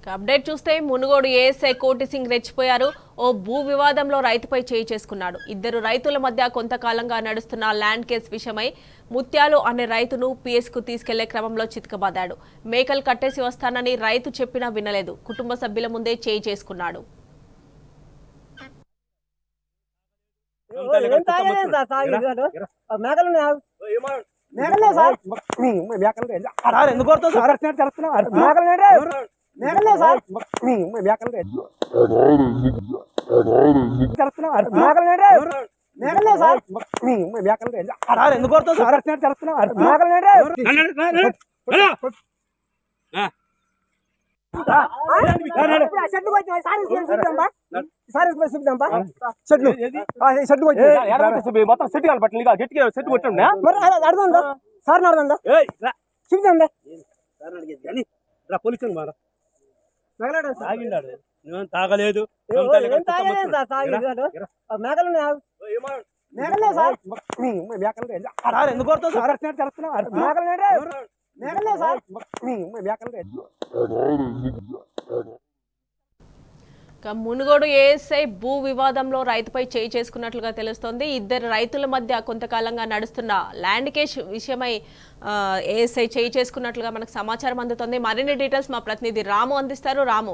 Update చూస్తే Munugode ASI కోటి సింగ్ రెచ్చిపోయారు ఓ భూ వివాదంలో రైతుపై చేయి చేసుకున్నాడు ఇద్దరు రైతుల మధ్య కొంతకాలంగా నడుస్తున్న ల్యాండ్ కేసు విషయమై ముత్యాలు అనే రైతును పిఎస్ కు తీసుకెళ్లే క్రమంలో చితకబాదాడు మేకలు కట్టేసి వస్తానని రైతు చెప్పినా వినలేదు కుటుంబ సభ్యుల ముందే చేయి చేసుకున్నాడు ఏం తాగలేదు సార్ తాగలేదు మేకలు మేకలే సార్ మేకలు ఎందుకు కొడతావు సార్ వచ్చినట్టు చేస్తున్నావు మేకలు మేకలే సార్ మేకలు చేస్తున్నావు మేకలు మేకలే సార్ మేకలు ఎందుకు కొడతావు సార్ వచ్చినట్టు చేస్తున్నావు మేకలు షెడ్కి వచ్చి సార్ చూద్దాం బా సార్ చూద్దాం బా షెడ్లు షెడ్కి వచ్చి మొత్తం సెట్ కాలి పట్టిన గట్టిగా సెట్ కొట్టండి మరి అర్థం సార్ అర్థం చూద్దాం పోలీసు మారా మేకలు సార్ తాగిండాడు నువ్వేం తాగలేదు ఏం తాగలేదు సార్ తాగలేదు మేకలు మేకలే సార్ మేకలు ఎందుకు కొడతావు సార్ వచ్చినట్టు చేస్తున్నావు మేకలు మేకలే సార్ మేకలు ఇక మునుగోడు ఏఎస్ఐ భూ వివాదంలో రైతుపై చేయి చేసుకున్నట్లుగా తెలుస్తోంది ఇద్దరు రైతుల మధ్య కొంతకాలంగా నడుస్తున్న ల్యాండ్ కేస్ విషయమై ఆ, ఏఎస్ఐ చేయి చేసుకున్నట్లుగా మనకు సమాచారం అందుతోంది మరిన్ని డీటెయిల్స్ మా ప్రతినిధి రాము అందిస్తారు రాము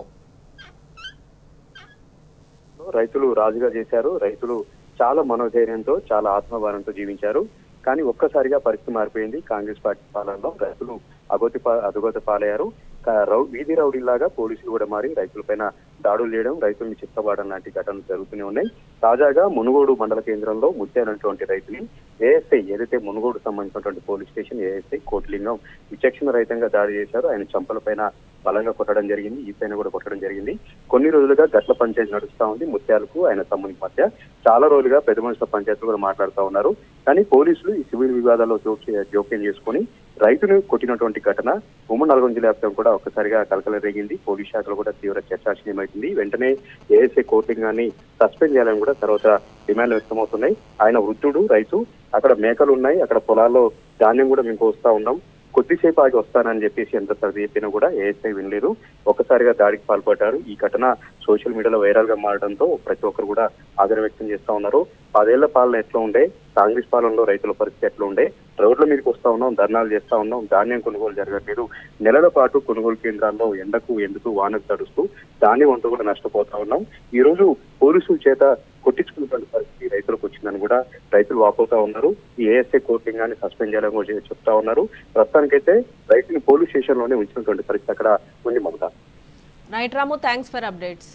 రైతులు రాజుగా చేశారు రైతులు చాలా మనోధైర్యంతో చాలా ఆత్మభారంతో జీవించారు కానీ ఒక్కసారిగా పరిస్థితి మారిపోయింది కాంగ్రెస్ పార్టీ పాలనలో రైతులు అగోతి పా- అధోగతి పాలయ్యారు కా- రౌ- వీధి రౌడీలాగా పోలీసులు కూడా మారి రైతులపైన దాడులు చేయడం రైతుల్ని చిత్తబాడడం లాంటి ఘటనలు జరుగుతూనే ఉన్నాయి తాజాగా మునుగోడు మండల కేంద్రంలో ముత్యాలన్నటువంటి రైతుని ఏఎస్ఐ ఏదైతే మునుగోడు సంబంధించినటువంటి పోలీస్ స్టేషన్ ఏఎస్ఐ కోటిలింగం విచక్షణ రహితంగా దాడి చేశారు ఆయన చంపలపైన బలంగా కొట్టడం జరిగింది ఈ పైన కూడా కొట్టడం జరిగింది కొన్ని రోజులుగా గట్ల పంచాయతీ నడుస్తా ఉంది ముత్యాలకు ఆయన తమ్ముని మధ్య చాలా రోజులుగా పెద్ద మనుషుల పంచాయతీలు కూడా మాట్లాడుతూ ఉన్నారు కానీ పోలీసులు ఈ సివిల్ వివాదాల్లో జోక్య- జోక్యం చేసుకుని రైతును కొట్టినటువంటి ఘటన ఉమ్మడి నల్గొండ జిల్లా వ్యాప్తంగా కూడా ఒక్కసారిగా కలకల రేగింది పోలీస్ శాఖలో కూడా తీవ్ర చర్చాశనీయమైంది వెంటనే ఏఎస్ఐ కోర్టింగ్ సస్పెండ్ చేయాలని కూడా తర్వాత డిమాండ్లు వ్యక్తమవుతున్నాయి ఆయన వృద్ధుడు రైతు అక్కడ మేకలు ఉన్నాయి అక్కడ పొలాల్లో ధాన్యం కూడా మేము కోస్తా ఉన్నాం కొద్దిసేపు ఆగి వస్తానని చెప్పేసి ఎంత సర్ది చెప్పినా కూడా ఏఎస్ఐ వినలేదు ఒక్కసారిగా దాడికి పాల్పడ్డారు ఈ ఘటన సోషల్ మీడియాలో వైరల్ గా మారడంతో ప్రతి ఒక్కరు కూడా ఆదరణ వ్యక్తం చేస్తా ఉన్నారు పదేళ్ల పాలన ఎట్లా ఉండే కాంగ్రెస్ పాలనలో రైతుల పరిస్థితి ఎట్లా ఉండే రోడ్ల మీదకి వస్తా ఉన్నాం ధర్నాలు చేస్తా ఉన్నాం ధాన్యం కొనుగోలు జరగట్లేదు నెలల పాటు కొనుగోలు కేంద్రాల్లో ఎండకు ఎందుకు వానకు తడుస్తూ ధాన్యం అంతా కూడా నష్టపోతా ఉన్నాం ఈ రోజు పోలీసుల చేత కొట్టించుకున్నటువంటి పరిస్థితి రైతులకు వచ్చిందని కూడా రైతులు వాపోతా ఉన్నారు ఈ ఏఎస్ఐ కోర్టింగ్ అని సస్పెండ్ చేయాలని కూడా చెప్తా ఉన్నారు ప్రస్తుతానికైతే రైతుని పోలీస్ స్టేషన్ లోనే ఉంచినటువంటి పరిస్థితి అక్కడ ఉంది Mamata right Ramu thanks for updates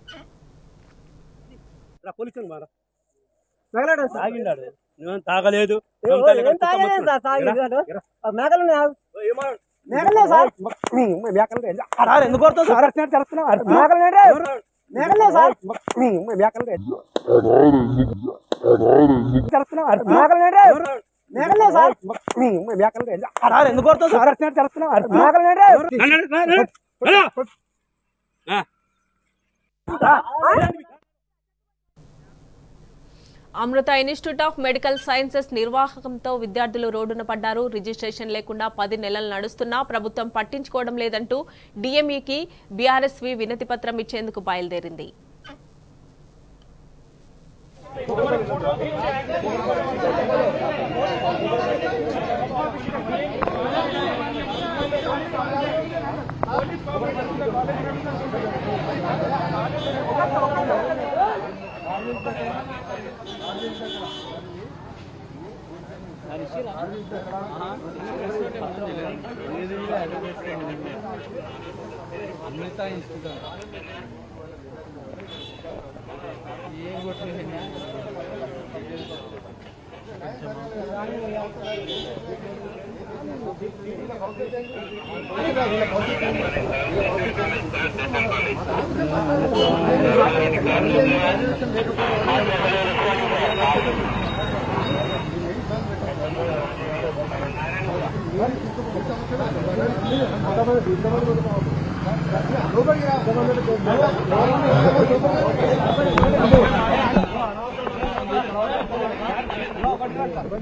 police మారా మేకలు సార్ తాగిండాడు నువ్వేం తాగలేదు ఏం తాగలేదు సార్ తాగలేదు మేకలు మేకలే సార్ మేకలు ఎందుకు కొడతావు సార్ వచ్చినట్టు చేస్తున్నావు మేకలు మేకలే సార్ మేకలు చేస్తున్నావు మేకలు మేకలే సార్ మేకలు ఎందుకు కొడతావు సార్ వచ్చినట్టు చేస్తున్నావు మేకలు Amrita institute of medical sciences నిర్వాహకంతో విద్యార్థులు రోడ్డున పడ్డారు రిజిస్ట్రేషన్ లేకుండా పది నెలలు నడుస్తున్నా ప్రభుత్వం పట్టించుకోవడం లేదంటూ డిఎంఈకి బీఆర్ఎస్వి వినతి పత్రం ఇచ్చేందుకు బయలుదేరింది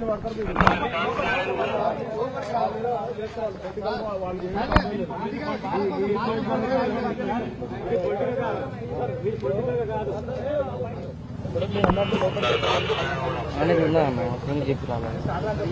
అనేది ఉన్నా అన్న ఫ్రెండ్ చెప్పి రాలేదు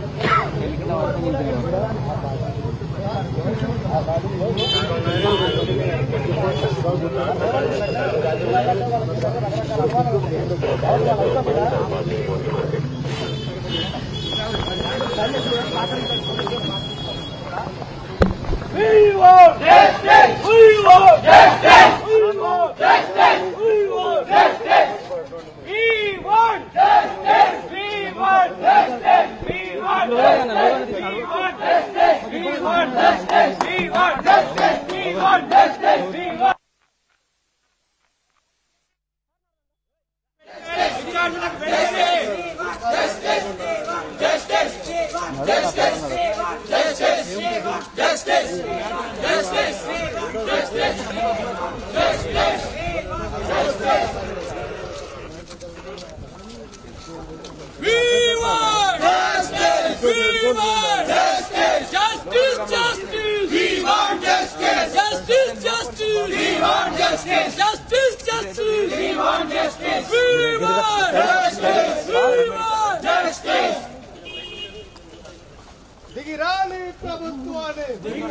దిగిరాలి ప్రభుత్వాన్ని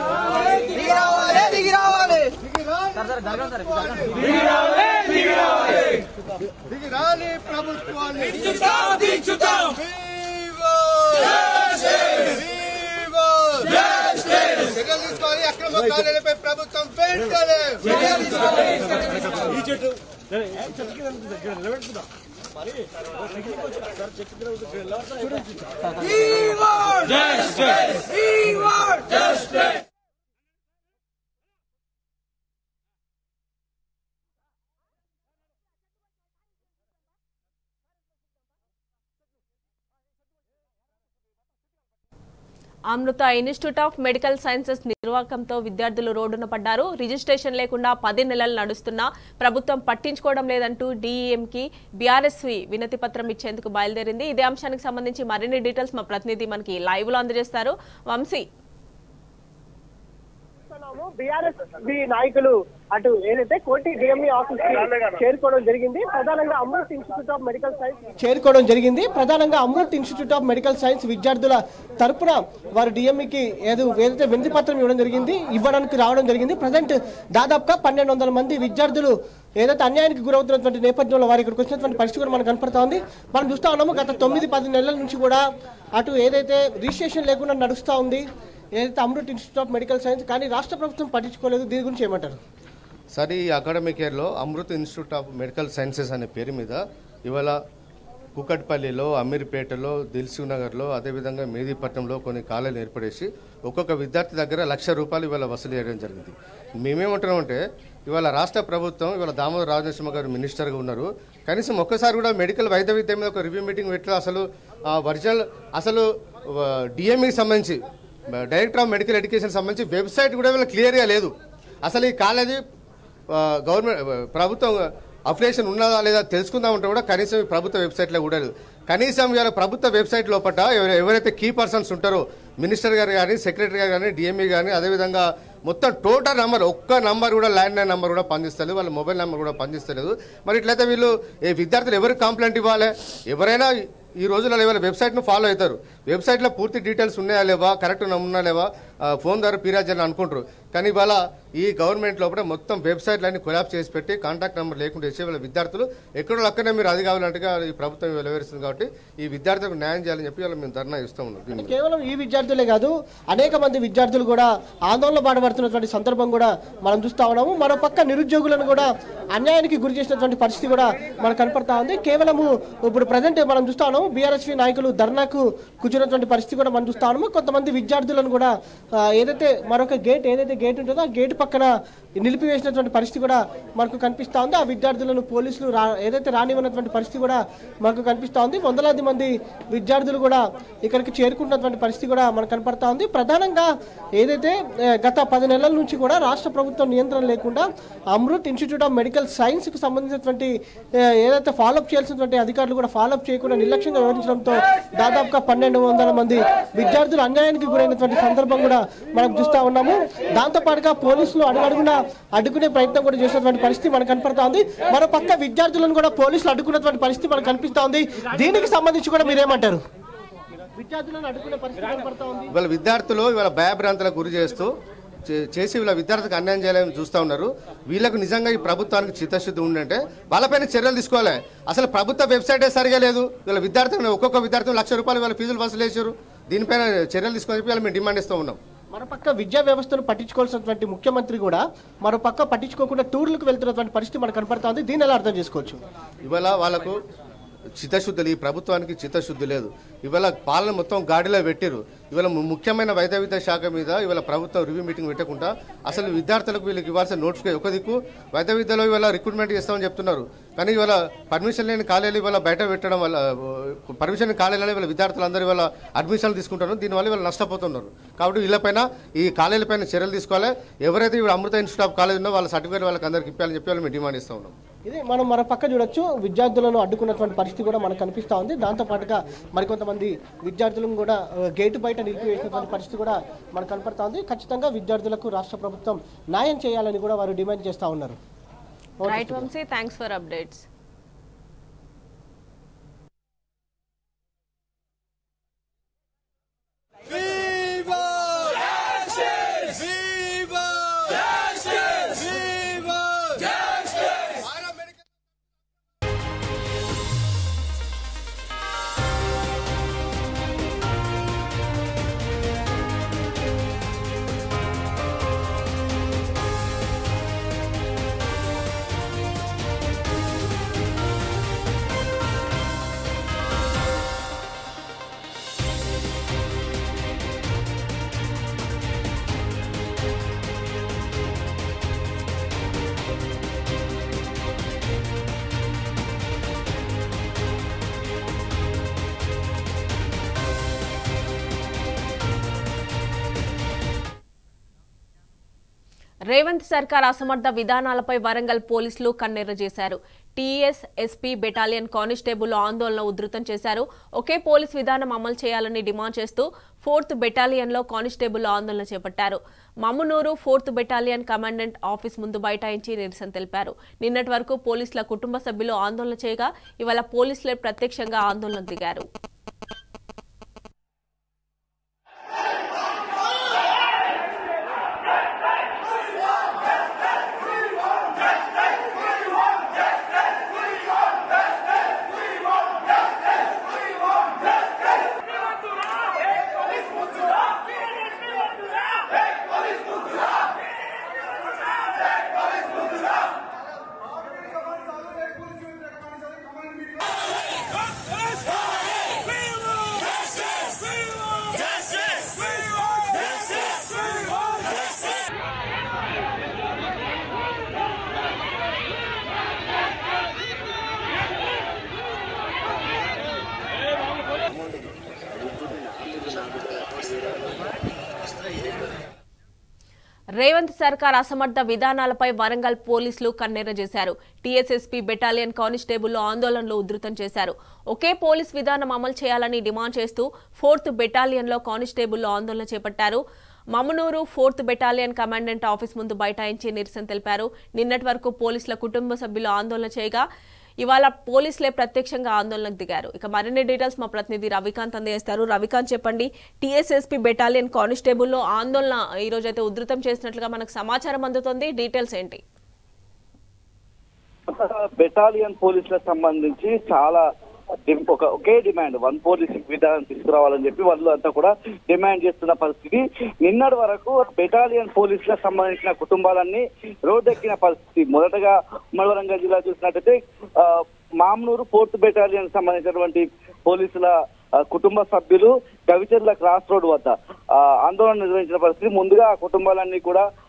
దిగిరాలి ప్రభుత్వాన్ని చర్యలు తీసుకోవాలి అక్రమ కార్యాలపై ప్రభుత్వం వెంటనే Amrita institute of medical sciences నిర్వాహకంతో విద్యార్థులు రోడ్డున పడ్డారు రిజిస్ట్రేషన్ లేకుండా పది నెలలు నడుస్తున్నా ప్రభుత్వం పట్టించుకోవడం లేదంటూ డీఈఎంకి బీఆర్ఎస్వి వినతి పత్రం ఇచ్చేందుకు బయలుదేరింది ఇదే అంశానికి సంబంధించి మరిన్ని డీటెయిల్స్ మా ప్రతినిధి మనకి లైవ్ లో అందజేస్తారు వంశీ బీఆర్ఎస్ బి నాయకులు అటు ఏదైతే కోటి డిఎంఈ ఆఫీస్ కి చేరుకోవడం జరిగింది ప్రధానంగా Amrit institute of medical science చేరుకోవడం జరిగింది ప్రధానంగా Amrit institute of medical science విద్యార్థుల తరపున వారు డిఎంఈకి ఏదో ఏదైతే వినతి పత్రం ఇవ్వడం జరిగింది ఇవ్వడానికి రావడం జరిగింది ప్రజెంట్ దాదాపుగా పన్నెండు వందల మంది విద్యార్థులు ఏదైతే అన్యాయానికి గురవుతున్నటువంటి నేపథ్యంలో వారి ఇక్కడికి వచ్చినటువంటి పరిస్థితి కూడా మనకు కనపడతా ఉంది మనం చూస్తా ఉన్నాము గత తొమ్మిది పది నెలల నుంచి కూడా అటు ఏదైతే రిజిస్ట్రేషన్ లేకుండా నడుస్తూ ఉంది ఏదైతే Amrit institute of medical science కానీ రాష్ట్ర ప్రభుత్వం పట్టించుకోలేదు దీని గురించి ఏమంటారు సార్ ఈ అకాడమిక్ ఇయర్లో Amrit institute of medical sciences అనే పేరు మీద ఇవాళ కుకట్పల్లిలో అమీర్పేటలో దిల్సుఖ్ నగర్లో అదేవిధంగా మేదీపట్నంలో కొన్ని కాలేజీలు ఏర్పడేసి ఒక్కొక్క విద్యార్థి దగ్గర లక్ష రూపాయలు ఇవాళ వసూలు చేయడం జరిగింది మేమేమంటున్నామంటే ఇవాళ రాష్ట్ర ప్రభుత్వం ఇవాళ దామోదర రాజనరసింహ గారు మినిస్టర్గా ఉన్నారు కనీసం ఒక్కసారి కూడా మెడికల్ వైద్య విద్య మీద ఒక రివ్యూ మీటింగ్ పెట్టి అసలు ఒరిజినల్ అసలు డిఎంఈకి సంబంధించి డైరెక్టర్ ఆఫ్ మెడికల్ ఎడ్యుకేషన్ సంబంధించి వెబ్సైట్ కూడా వీళ్ళ క్లియర్గా లేదు అసలు ఈ కాలేజీ ఆ, గవర్నమెంట్ ఆ, ప్రభుత్వం అఫిలియేషన్ ఉన్నదా లేదా తెలుసుకుందామంటే కూడా కనీసం ఈ ప్రభుత్వ వెబ్సైట్లో కూడా లేదు కనీసం ఇవాళ ప్రభుత్వ వెబ్సైట్ లోపల ఎవరు- ఎవరైతే కీ పర్సన్స్ ఉంటారో మినిస్టర్ గారు కానీ సెక్రటరీ గారు కానీ డిఎంఈ కానీ అదేవిధంగా మొత్తం టోటల్ నెంబర్ ఒక్క నంబర్ కూడా ల్యాండ్ లైన్ నెంబర్ కూడా పనిచేస్తలేదు వాళ్ళ మొబైల్ నెంబర్ కూడా పనిచేస్తలేదు మరి ఇట్లయితే వీళ్ళు ఈ విద్యార్థులు ఎవరికి కంప్లైంట్ ఇవ్వాలి ఎవరైనా ఈ రోజుల్లో ఇవాళ వెబ్సైట్ను ఫాలో అవుతారు వెబ్సైట్లో పూర్తి డీటెయిల్స్ ఉన్నాయా లేవా కరెక్ట్ ఉన్నా లేవా ఆ, ఫోన్ ద్వారా పీరాజ్ అని అనుకుంటారు కానీ ఇవాళ ఈ గవర్నమెంట్ లోపల మొత్తం వెబ్సైట్లన్నీ కొలాప్స్ చేసి పెట్టి కాంటాక్ట్ నెంబర్ లేకుండా చేసి వాళ్ళ విద్యార్థులు ఎక్కడో అక్కడనే మీరు అది కావాలంటగా ఈ ప్రభుత్వం వెలువరిస్తుంది కాబట్టి ఈ విద్యార్థులకు న్యాయం చేయాలని చెప్పి వాళ్ళ మేము ధర్నా ఇస్తూ ఉన్నాం దీని మీద. కేవలం ఈ విద్యార్థులే కాదు అనేక మంది విద్యార్థులు కూడా ఆందోళన బాధపడుతున్నటువంటి సందర్భం కూడా మనం చూస్తా ఉన్నాము మరో పక్క నిరుద్యోగులను కూడా అన్యాయానికి గురి చేసినటువంటి పరిస్థితి కూడా మనకు కనపడతా ఉంది కేవలము ఇప్పుడు ప్రజెంట్ మనం చూస్తా ఉన్నాము బీఆర్ఎస్వి నాయకులు ధర్నాకు కూర్చున్నటువంటి పరిస్థితి కూడా మనం చూస్తా ఉన్నాము కొంతమంది విద్యార్థులను కూడా ఆ, ఏదైతే మరొక గేట్ ఏదైతే గేట్ ఉంటుందో ఆ గేట్ పక్కన నిలిపివేసినటువంటి పరిస్థితి కూడా మనకు కనిపిస్తూ ఉంది ఆ విద్యార్థులను పోలీసులు రా ఏదైతే రానివ్వనటువంటి పరిస్థితి కూడా మనకు కనిపిస్తూ ఉంది వందలాది మంది విద్యార్థులు కూడా ఇక్కడికి చేరుకుంటున్నటువంటి పరిస్థితి కూడా మనకు కనపడతా ఉంది ప్రధానంగా ఏదైతే ఏ, గత పది నెలల నుంచి కూడా రాష్ట్ర ప్రభుత్వం నియంత్రణ లేకుండా అమృత్ ఇన్స్టిట్యూట్ ఆఫ్ మెడికల్ సైన్స్కి సంబంధించినటువంటి ఏ, ఏదైతే ఫాలోఅప్ చేయాల్సినటువంటి అధికారులు కూడా ఫాలోఅప్ చేయకుండా నిర్లక్ష్యంగా వివరించడంతో దాదాపుగా పన్నెండు వందల మంది విద్యార్థులు అన్యాయానికి గురైనటువంటి సందర్భం కూడా మనం చూస్తూ ఉన్నాము దాంతో పాటుగా పోలీసులు అడుగడుగునా అడ్డుకునే ప్రయత్నం కూడా చేసినటువంటి పరిస్థితి మనకు కనపడతా ఉంది మరో పక్క విద్యార్థులను కూడా పోలీసులు అడ్డుకున్నటువంటి పరిస్థితి మనకు కనిపిస్తా ఉంది దీనికి సంబంధించి కూడా మీరేమంటారు విద్యార్థులను అడ్డుకునే పరిస్థితి కనపడతా ఉంది ఇవాళ విద్యార్థులు ఇవాళ భయభ్రాంతులకు గురి చేస్తూ చే- చేసి వీళ్ళ విద్యార్థికి అన్యాయం చేయాలని చూస్తూ ఉన్నారు వీళ్ళకు నిజంగా ఈ ప్రభుత్వానికి చిత్తశుద్ధి ఉందంటే వాళ్ళపైన చర్యలు తీసుకోవాలి అసలు ప్రభుత్వ వెబ్సైటే సరిగా లేదు వీళ్ళ విద్యార్థులు ఒక్కొక్క విద్యార్థి లక్ష రూపాయలు వాళ్ళ ఫీజులు వసూలు చేశారు దీనిపైన చర్యలు తీసుకొని చెప్పి వీళ్ళు మేము డిమాండ్ ఇస్తూ ఉన్నాం మరోపక్క విద్యా వ్యవస్థను పట్టించుకోవాల్సినటువంటి ముఖ్యమంత్రి కూడా మరోపక్క పట్టించుకోకుండా టూర్లకు వెళ్తున్నటువంటి పరిస్థితి మనకు కనపడతా ఉంది దీన్ని ఎలా అర్థం చేసుకోవచ్చు ఇవాళ వాళ్ళకు చిత్తశుద్ధి లేదు ఈ ప్రభుత్వానికి చిత్తశుద్ధి లేదు ఇవాళ పాలన మొత్తం గాడిలో పెట్టిరు ఇవాళ ము- ముఖ్యమైన వైద్య విద్యా శాఖ మీద ఇవాళ ప్రభుత్వం రివ్యూ మీటింగ్ పెట్టకుండా అసలు విద్యార్థులకు వీళ్ళకి ఇవ్వాల్సిన నోటిఫికేషన్ ఒక దిక్కు వైద్య విద్యలో ఇవాళ రిక్రూట్మెంట్ చేస్తామని చెప్తున్నారు కానీ ఇవాళ పర్మిషన్ లేని కాలేజీలు ఇవాళ బయట పెట్టడం వల్ల పర్మిషన్ కాలేజీలలో ఇవాళ విద్యార్థులందరూ ఇవాళ అడ్మిషన్లు తీసుకుంటారు దీనివల్ల వీళ్ళు నష్టపోతున్నారు కాబట్టి వీళ్ళపైన ఈ కాలేజీలపైన చర్యలు తీసుకోవాలి ఎవరైతే ఇప్పుడు అమృత ఇన్స్టిట్యూట్ ఆఫ్ కాలేజ్ ఉన్నో వాళ్ళ సర్టిఫికేట్ వాళ్ళకి అందరికి ఇప్పాలని చెప్పి వాళ్ళు మేము డిమాండ్ ఇస్తూ ఉన్నాం ఇది మనం మరో పక్క చూడొచ్చు విద్యార్థులను అడ్డుకున్నటువంటి పరిస్థితి కూడా మనకు కనిపిస్తా ఉంది దాంతో పాటుగా మరికొంతమంది విద్యార్థులను కూడా ఆ, గేటు బయట నిలిపివేసినటువంటి పరిస్థితి కూడా మనకు కనపడతా ఉంది ఖచ్చితంగా విద్యార్థులకు రాష్ట్ర ప్రభుత్వం న్యాయం చేయాలని కూడా వారు డిమాండ్ చేస్తా ఉన్నారు right Vamshi thanks for updates Revanth సర్కార్ అసమర్థ విధానాలపై వరంగల్ పోలీసులు కన్నెర్ర చేశారు టీఎస్ ఎస్పీ బెటాలియన్ కానిస్టేబుల్ ఆందోళన ఉధృతం చేశారు ఒకే పోలీస్ విధానం అమలు చేయాలని డిమాండ్ చేస్తూ ఫోర్త్ బెటాలియన్లో కానిస్టేబుల్ ఆందోళన చేపట్టారు Mamnoor fourth battalion commandant office ముందు బైఠాయించి నిరసన తెలిపారు నిన్నటి వరకు పోలీసుల కుటుంబ సభ్యులు ఆందోళన చేయగా ఇవాళ పోలీసులే ప్రత్యక్షంగా ఆందోళనకు దిగారు రేవంత్ సర్కార్ అసమర్థ విధానాలపై వరంగల్ పోలీసులు కన్నెర్ర చేశారు టీఎస్ఎస్పీ బెటాలియన్ కానిస్టేబుల్ ఆందోళనలు ఉధృతం చేశారు ఒకే పోలీస్ విధానం అమలు చేయాలని డిమాండ్ చేస్తూ ఫోర్త్ బెటాలియన్లో కానిస్టేబుల్ ఆందోళన చేపట్టారు Mamnoor fourth battalion commandant office ముందు బైఠాయించి నిరసన తెలిపారు నిన్నటి వరకు పోలీసుల కుటుంబ సభ్యులు ఆందోళన చేయగా ఇవాళ పోలీసులే ప్రత్యక్షంగా ఆందోళనకు దిగారు ఇక మరిన్ని డీటెయిల్స్ మా ప్రతినిధి రవికాంత్ అందజేస్తారు రవికాంత్ చెప్పండి టీఎస్ఎస్పీ బెటాలియన్ కానిస్టేబుల్లో ఆందోళన ఈ రోజు అయితే ఉధృతం చేసినట్లుగా మనకు సమాచారం అందుతోంది డీటెయిల్స్ ఏంటి బెటాలియన్ పోలీసులకు సంబంధించి చాలా డిమ్- ఒక ఒకే డిమాండ్ వన్ పోలీస్ విధానం తీసుకురావాలని చెప్పి వాళ్ళు అంతా కూడా డిమాండ్ చేస్తున్న పరిస్థితి నిన్నటి వరకు బెటాలియన్ పోలీసులకు సంబంధించిన కుటుంబాలన్నీ రోడ్డెక్కిన పరిస్థితి మొదటగా ఉమ్మడి వరంగల్ జిల్లా చూసినట్టయితే ఆ, మామ్నూరు ఫోర్త్ బెటాలియన్ సంబంధించినటువంటి పోలీసుల ఆ, కుటుంబ సభ్యులు గవిచర్ల క్రాస్ రోడ్ వద్ద ఆ, ఆందోళన నిర్వహించిన పరిస్థితి ముందుగా ఆ కుటుంబాలన్నీ కూడా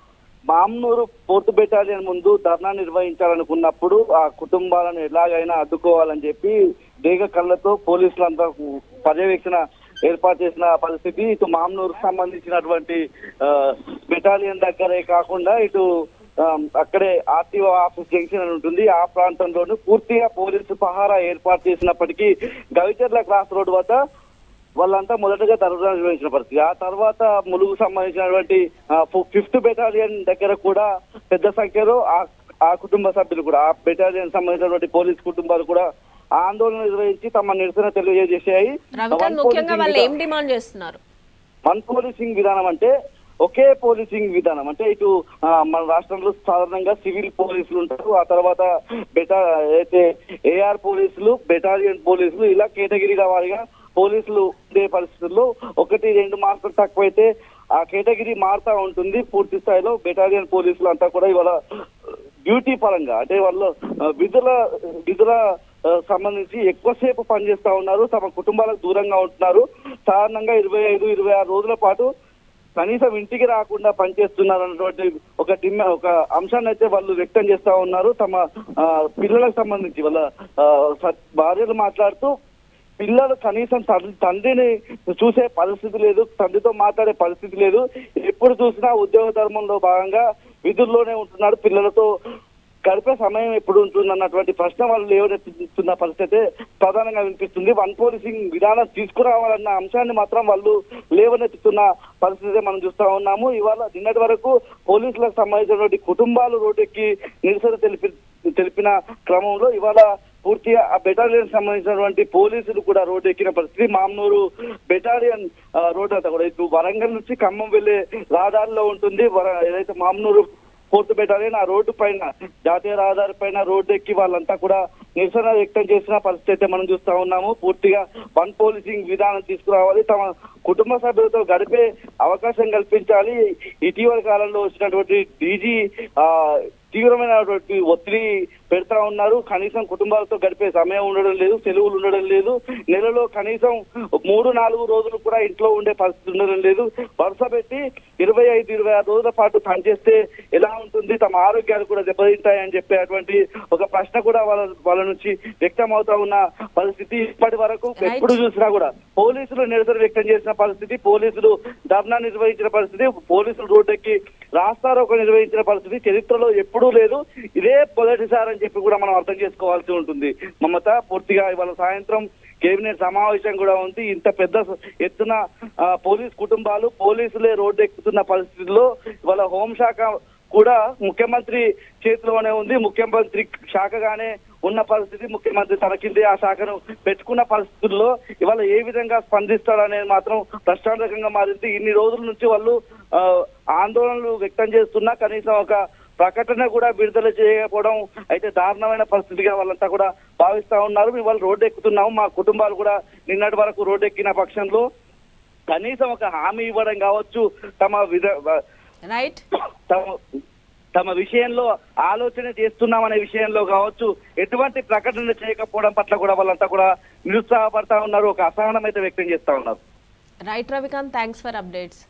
మామ్నూరు ఫోర్త్ బెటాలియన్ ముందు ధర్నా నిర్వహించాలనుకున్నప్పుడు ఆ కుటుంబాలను ఎలాగైనా అడ్డుకోవాలని చెప్పి డేగ కళ్ళతో పోలీసులంతా పర్యవేక్షణ ఏర్పాటు చేసిన పరిస్థితి ఇటు మామ్నూరుకు సంబంధించినటువంటి ఆ, బెటాలియన్ దగ్గరే కాకుండా ఇటు ఆ, అక్కడే ఆర్టీఓ ఆఫీస్ జంక్షన్ అని ఉంటుంది ఆ ప్రాంతంలోనూ పూర్తిగా పోలీసు పహారా ఏర్పాటు చేసినప్పటికీ గవిచర్ల క్రాస్ రోడ్ వద్ద వాళ్ళంతా మొదటగా ధర్నా నిర్వహించిన పరిస్థితి ఆ తర్వాత ములుగు సంబంధించినటువంటి ఫిఫ్త్ బెటాలియన్ దగ్గర కూడా పెద్ద సంఖ్యలో ఆ ఆ కుటుంబ సభ్యులు కూడా ఆ బెటాలియన్ సంబంధించినటువంటి పోలీస్ కుటుంబాలు కూడా ఆందోళన నిర్వహించి తమ నిరసన తెలియజేసాయి రవికాంత్ ముఖ్యంగా వాళ్ళు ఏం డిమాండ్ చేస్తున్నారు వన్ పోలీసింగ్ విధానం అంటే ఒకే పోలీసింగ్ విధానం అంటే ఇటు ఆ, మన రాష్ట్రంలో సాధారణంగా సివిల్ పోలీసులు ఉంటారు ఆ తర్వాత బెటా అయితే ఏఆర్ పోలీసులు బెటాలియన్ పోలీసులు ఇలా కేటగిరీగా వారిగా పోలీసులు ఉండే పరిస్థితుల్లో ఒకటి రెండు మార్కులు తక్కువైతే ఆ కేటగిరీ మారుతా ఉంటుంది పూర్తి స్థాయిలో బెటాలియన్ పోలీసులు అంతా కూడా ఇవాళ డ్యూటీ పరంగా అంటే వాళ్ళు ఆ, విధుల విధుల ఆ, సంబంధించి ఎక్కువసేపు పనిచేస్తా ఉన్నారు తమ కుటుంబాలకు దూరంగా ఉంటున్నారు సాధారణంగా ఇరవై ఐదు ఇరవై ఆరు రోజుల పాటు కనీసం ఇంటికి రాకుండా పనిచేస్తున్నారు అన్నటువంటి ఒక డిమ ఒక అంశాన్ని అయితే వాళ్ళు వ్యక్తం చేస్తా ఉన్నారు తమ ఆ, పిల్లలకు సంబంధించి వాళ్ళ ఆ, స- భార్యలు మాట్లాడుతూ పిల్లలు కనీసం తండ్రి తండ్రిని చూసే పరిస్థితి లేదు తండ్రితో మాట్లాడే పరిస్థితి లేదు ఎప్పుడు చూసినా ఉద్యోగ ధర్మంలో భాగంగా విధుల్లోనే ఉంటున్నాడు పిల్లలతో గడిపే సమయం ఎప్పుడు ఉంటుంది అన్నటువంటి ప్రశ్న వాళ్ళు లేవనెత్తుతున్న పరిస్థితి ప్రధానంగా వినిపిస్తుంది వన్ పోలీసింగ్ విధానం తీసుకురావాలన్న అంశాన్ని మాత్రం వాళ్ళు లేవనెత్తుతున్న పరిస్థితి మనం చూస్తా ఉన్నాము ఇవాళ నిన్నటి వరకు పోలీసులకు సంబంధించినటువంటి కుటుంబాలు రోడ్డెక్కి నిరసన తెలిపి తెలిపిన క్రమంలో ఇవాళ పూర్తిగా ఆ బెటాలియన్ సంబంధించినటువంటి పోలీసులు కూడా రోడ్డు ఎక్కిన పరిస్థితి మామూలు బెటాలియన్ ఆ, రోడ్డు అంతా కూడా ఇటు వరంగల్ నుంచి ఖమ్మం వెళ్లే రహదారిలో ఉంటుంది వర- ఏదైతే మామూలు ఫోర్త్ బెటాలియన్ ఆ రోడ్డు పైన జాతీయ రహదారి పైన రోడ్డు ఎక్కి వాళ్ళంతా కూడా నిరసన వ్యక్తం చేసిన పరిస్థితి అయితే మనం చూస్తా ఉన్నాము పూర్తిగా వన్ పోలీసింగ్ విధానం తీసుకురావాలి తమ కుటుంబ సభ్యులతో గడిపే అవకాశం కల్పించాలి ఇటీవల కాలంలో వచ్చినటువంటి డీజీ ఆ తీవ్రమైనటువంటి ఒత్తిడి పెడతా ఉన్నారు కనీసం కుటుంబాలతో గడిపే సమయం ఉండడం లేదు సెలవులు ఉండడం లేదు నెలలో కనీసం మూడు నాలుగు రోజులు కూడా ఇంట్లో ఉండే పరిస్థితి ఉండడం లేదు వరుస పెట్టి ఇరవై ఐదు ఇరవై ఆరు రోజుల పాటు పనిచేస్తే ఎలా ఉంటుంది తమ ఆరోగ్యాలు కూడా దెబ్బతింటాయని చెప్పేటువంటి ఒక ప్రశ్న కూడా వాళ్ళ వాళ్ళ నుంచి వ్యక్తం అవుతా ఉన్న పరిస్థితి ఇప్పటి వరకు Right. ఎప్పుడు చూసినా కూడా పోలీసులు నిరసన వ్యక్తం చేసిన పరిస్థితి పోలీసులు ధర్నా నిర్వహించిన పరిస్థితి పోలీసులు రోడ్డెక్కి రాస్తారోక నిర్వహించిన పరిస్థితి చరిత్రలో ఎప్పుడూ లేదు ఇదే మొదటిసారి అని చెప్పి కూడా మనం అర్థం చేసుకోవాల్సి ఉంటుంది మమత పూర్తిగా ఇవాళ సాయంత్రం కేబినెట్ సమావేశం కూడా ఉంది ఇంత పెద్ద ఎత్తున ఆ, పోలీస్ కుటుంబాలు పోలీసులే రోడ్డు ఎక్కుతున్న పరిస్థితుల్లో ఇవాళ హోంశాఖ కూడా ముఖ్యమంత్రి చేతిలోనే ఉంది ముఖ్యమంత్రి శాఖగానే ఉన్న పరిస్థితి ముఖ్యమంత్రి తన కిందే ఆ శాఖను పెట్టుకున్న పరిస్థితుల్లో ఇవాళ ఏ విధంగా స్పందిస్తాడనేది మాత్రం ప్రశ్నార్థకంగా మారింది ఇన్ని రోజుల నుంచి వాళ్ళు ఆ, ఆందోళనలు వ్యక్తం చేస్తున్నా కనీసం ఒక ప్రకటన కూడా విడుదల చేయకపోవడం అయితే దారుణమైన పరిస్థితిగా వాళ్ళంతా కూడా భావిస్తా ఉన్నారు మేము వాళ్ళు రోడ్డు ఎక్కుతున్నాము మా కుటుంబాలు కూడా నిన్నటి వరకు రోడ్డు ఎక్కిన పక్షంలో కనీసం ఒక హామీ ఇవ్వడం కావచ్చు తమ విధ రైట్ తమ తమ విషయంలో ఆలోచన చేస్తున్నామనే విషయంలో కావచ్చు ఎటువంటి ప్రకటన చేయకపోవడం పట్ల కూడా వాళ్ళంతా కూడా నిరుత్సాహపడతా ఉన్నారు ఒక అసహనం అయితే వ్యక్తం చేస్తా ఉన్నారు right Ravikanth thanks for updates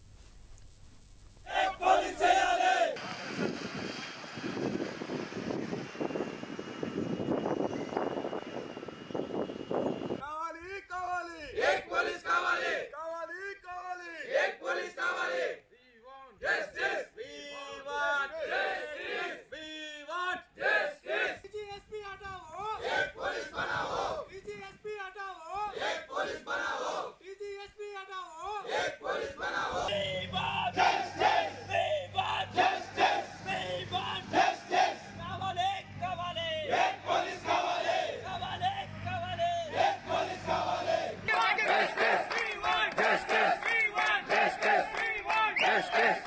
కావాలి కావాలి ఏక్ పోలీస్ కావాలి కావాలి కావాలి ఏక్ పోలీస్ కావాలి we want justice we want justice we want justice DGSP हटाओ एक पुलिस बनाओ डीजीएसपी हटाओ एक पुलिस बनाओ डीजीएसपी हटाओ एक पुलिस बनाओ we want justice we want justice we want justice కావాలి కావాలి एक पुलिस కావాలి కావాలి కావాలి एक पुलिस కావాలి justice we want justice we want justice we want justice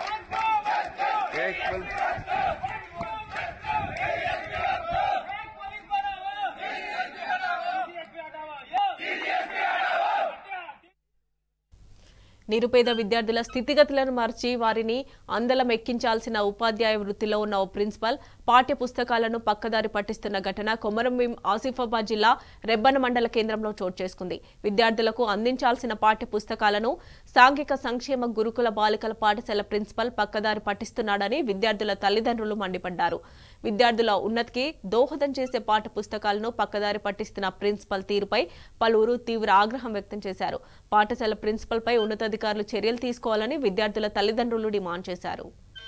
నిరుపేద విద్యార్థుల స్థితిగతులను మార్చి వారిని అందలం ఎక్కించాల్సిన ఉపాధ్యాయ వృత్తిలో ఉన్న ఓ ప్రిన్సిపల్ పాఠ్య పుస్తకాలను పక్కదారి పట్టిస్తున్న ఘటన కొమరంభీం ఆసిఫాబాద్ జిల్లా రెబ్బన మండల కేంద్రంలో చోటు చేసుకుంది విద్యార్థులకు అందించాల్సిన పాఠ్య పుస్తకాలను సాంఘిక సంక్షేమ గురుకుల బాలికల పాఠశాల ప్రిన్సిపల్ పక్కదారి పట్టిస్తున్నాడని విద్యార్థుల తల్లిదండ్రులు మండిపడ్డారు విద్యార్థుల ఉన్నతికి దోహదం చేసే పాఠ్య పుస్తకాలను పక్కదారి పట్టిస్తున్న ప్రిన్సిపల్ తీరుపై పలువురు తీవ్ర ఆగ్రహం వ్యక్తం చేశారు పాఠశాల ప్రిన్సిపల్పై ఉన్నతాధికారులు చర్యలు తీసుకోవాలని విద్యార్థుల తల్లిదండ్రులు డిమాండ్ చేశారు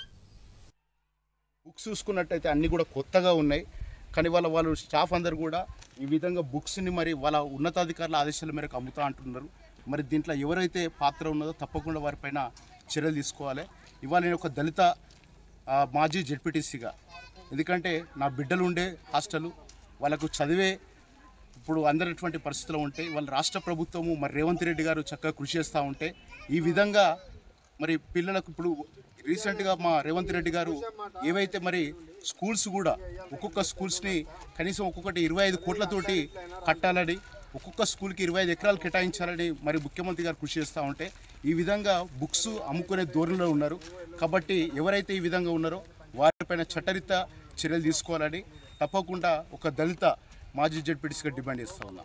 బుక్స్ చూసుకున్నట్టయితే అన్నీ కూడా కొత్తగా ఉన్నాయి కానీ వాళ్ళ వాళ్ళు స్టాఫ్ అందరు కూడా ఈ విధంగా బుక్స్ని మరి వాళ్ళ ఉన్నతాధికారుల ఆదేశాల మేరకు అమ్ముతా అంటున్నారు మరి దీంట్లో ఎవరైతే పాత్ర ఉన్నదో తప్పకుండా వారిపైన చర్యలు తీసుకోవాలి ఇవాళ నేను ఒక దళిత ఆ, మాజీ జెడ్పీటీసీగా ఎందుకంటే నా బిడ్డలు ఉండే హాస్టల్ వాళ్ళకు చదివే ఇప్పుడు అందరిటువంటి పరిస్థితులు ఉంటాయి వాళ్ళ రాష్ట్ర ప్రభుత్వము మరి రేవంత్ రెడ్డి గారు చక్కగా కృషి చేస్తూ ఉంటే ఈ విధంగా మరి పిల్లలకు ఇప్పుడు రీసెంట్గా మా రేవంత్ రెడ్డి గారు ఏవైతే మరి స్కూల్స్ కూడా ఒక్కొక్క స్కూల్స్ని కనీసం ఒక్కొక్కటి ఇరవై ఐదు కోట్లతోటి కట్టాలని ఒక్కొక్క స్కూల్కి ఇరవై ఐదు ఎకరాలు కేటాయించాలని మరి ముఖ్యమంత్రి గారు కృషి చేస్తూ ఉంటే ఈ విధంగా బుక్స్ అమ్ముకునే ధోరణిలో ఉన్నారు కాబట్టి ఎవరైతే ఈ విధంగా ఉన్నారో వారిపైన చట్టరీత చర్యలు తీసుకోవాలని తప్పకుండా ఒక దళిత మాజీ జడ్పీటీసీగా డిమాండ్ చేస్తూ ఉన్నా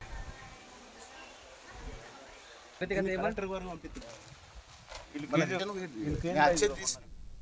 కలెక్టర్ గారు పంపిస్తున్నారు. వీళ్ళు నేను అచ్చేది తీసి-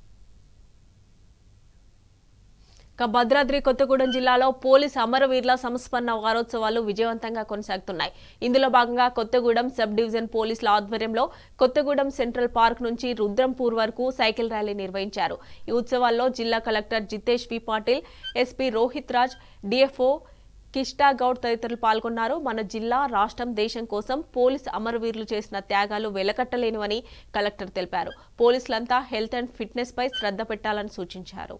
ఇక భద్రాద్రి కొత్తగూడెం జిల్లాలో పోలీస్ అమరవీరుల సంస్మరణ వారోత్సవాలు విజయవంతంగా కొనసాగుతున్నాయి ఇందులో భాగంగా కొత్తగూడెం సబ్ డివిజన్ పోలీసుల ఆధ్వర్యంలో కొత్తగూడెం సెంట్రల్ పార్క్ నుంచి రుద్రంపూర్ వరకు సైకిల్ ర్యాలీ నిర్వహించారు ఈ ఉత్సవాల్లో జిల్లా collector Jitesh V Patil SP Rohit Raj DFO Kishta Goud తదితరులు పాల్గొన్నారు మన జిల్లా రాష్ట్రం దేశం కోసం పోలీస్ అమరవీరులు చేసిన త్యాగాలు వెలకట్టలేనివని కలెక్టర్ తెలిపారు పోలీసులంతా హెల్త్ అండ్ ఫిట్నెస్ పై శ్రద్ధ పెట్టాలని సూచించారు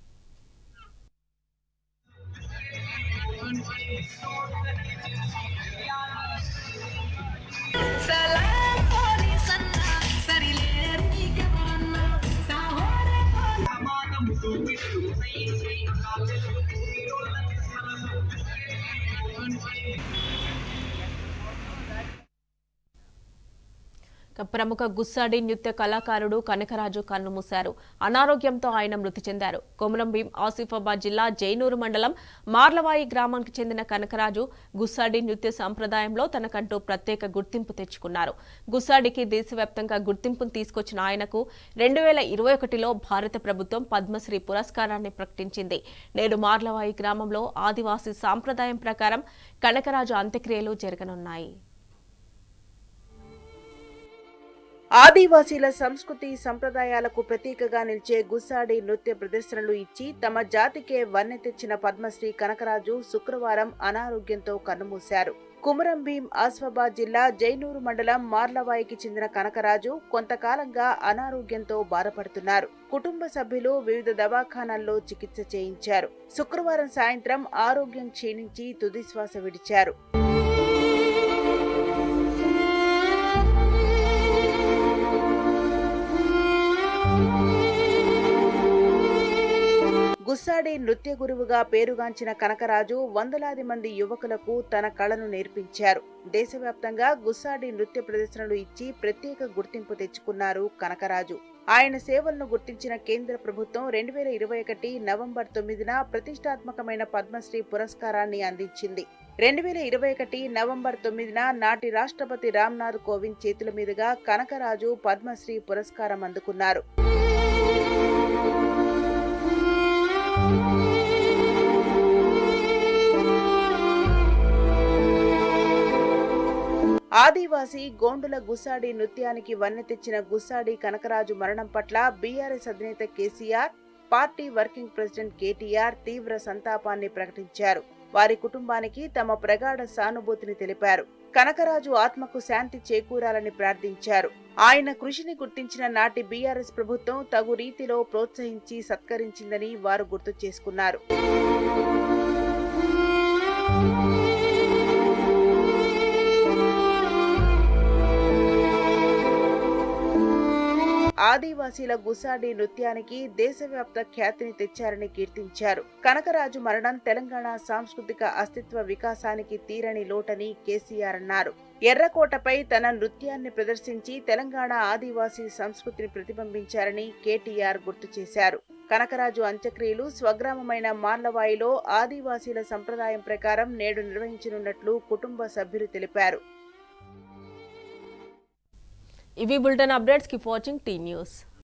ఇక ప్రముఖ గుస్సాడి నృత్య కళాకారుడు కనకరాజు కన్నుమూశారు అనారోగ్యంతో ఆయన మృతి చెందారు కొమరంభీం ఆసిఫాబాద్ జిల్లా జైనూరు మండలం మార్లవాయి గ్రామానికి చెందిన కనకరాజు గుస్సాడి నృత్య సంప్రదాయంలో తనకంటూ ప్రత్యేక గుర్తింపు తెచ్చుకున్నారు గుస్సాడికి దేశవ్యాప్తంగా గుర్తింపును తీసుకొచ్చిన ఆయనకు రెండు వేల ఇరవై ఒకటిలో భారత ప్రభుత్వం పద్మశ్రీ పురస్కారాన్ని ప్రకటించింది నేడు మార్లవాయి గ్రామంలో ఆదివాసీ సాంప్రదాయం ప్రకారం కనకరాజు అంత్యక్రియలు జరగనున్నాయి ఆదివాసీల సంస్కృతి సంప్రదాయాలకు ప్రతీకగా నిలిచే గుస్సాడి నృత్య ప్రదర్శనలు ఇచ్చి తమ జాతికే వన్నె తెచ్చిన పద్మశ్రీ కనకరాజు శుక్రవారం అనారోగ్యంతో కన్నుమూశారు కుమరం భీం ఆస్వాబాద్ జిల్లా జైనూరు మండలం మార్లవాయికి చెందిన కనకరాజు కొంతకాలంగా అనారోగ్యంతో బాధపడుతున్నారు కుటుంబ సభ్యులు వివిధ దవాఖానాల్లో చికిత్స చేయించారు శుక్రవారం సాయంత్రం ఆరోగ్యం క్షీణించి తుదిశ్వాస విడిచారు గుస్సాడి నృత్య గురువుగా పేరుగాంచిన కనకరాజు వందలాది మంది యువకులకు తన కళను నేర్పించారు దేశవ్యాప్తంగా గుస్సాడి నృత్య ప్రదర్శనలు ఇచ్చి ప్రత్యేక గుర్తింపు తెచ్చుకున్నారు కనకరాజు ఆయన సేవలను గుర్తించిన కేంద్ర ప్రభుత్వం రెండు వేల ఇరవై ఒకటి నవంబర్ తొమ్మిదిన ప్రతిష్టాత్మకమైన పద్మశ్రీ పురస్కారాన్ని అందించింది రెండు వేల ఇరవై ఒకటి నవంబర్ తొమ్మిదిన నాటి రాష్ట్రపతి రామ్నాథ్ కోవింద్ చేతుల మీదుగా కనకరాజు పద్మశ్రీ పురస్కారం అందుకున్నారు ఆదివాసీ గోండుల గుస్సాడి నృత్యానికి వన్నె తెచ్చిన గుస్సాడి కనకరాజు మరణం పట్ల బీఆర్ఎస్ అధినేత KCR party working president KTR తీవ్ర సంతాపాన్ని ప్రకటించారు వారి కుటుంబానికి తమ ప్రగాఢ సానుభూతిని తెలిపారు కనకరాజు ఆత్మకు శాంతి చేకూరాలని ప్రార్థించారు ఆయన కృషిని గుర్తించిన నాటి బీఆర్ఎస్ ప్రభుత్వం తగు రీతిలో ప్రోత్సహించి సత్కరించిందని వారు గుర్తు చేసుకున్నారు ఆదివాసీల గుసాడి నృత్యానికి దేశవ్యాప్త ఖ్యాతిని తెచ్చారని కీర్తించారు కనకరాజు మరణం తెలంగాణ సాంస్కృతిక అస్తిత్వ వికాసానికి తీరని లోటని కేసీఆర్ అన్నారు ఎర్రకోటపై తన నృత్యాన్ని ప్రదర్శించి తెలంగాణ ఆదివాసీ సంస్కృతిని ప్రతిబింబించారని కేటీఆర్ గుర్తు చేశారు కనకరాజు అంత్యక్రియలు స్వగ్రామమైన మార్లవాయిలో ఆదివాసీల సంప్రదాయం ప్రకారం నేడు నిర్వహించనున్నట్లు కుటుంబ సభ్యులు తెలిపారు ఇవి bulletin updates keep watching T news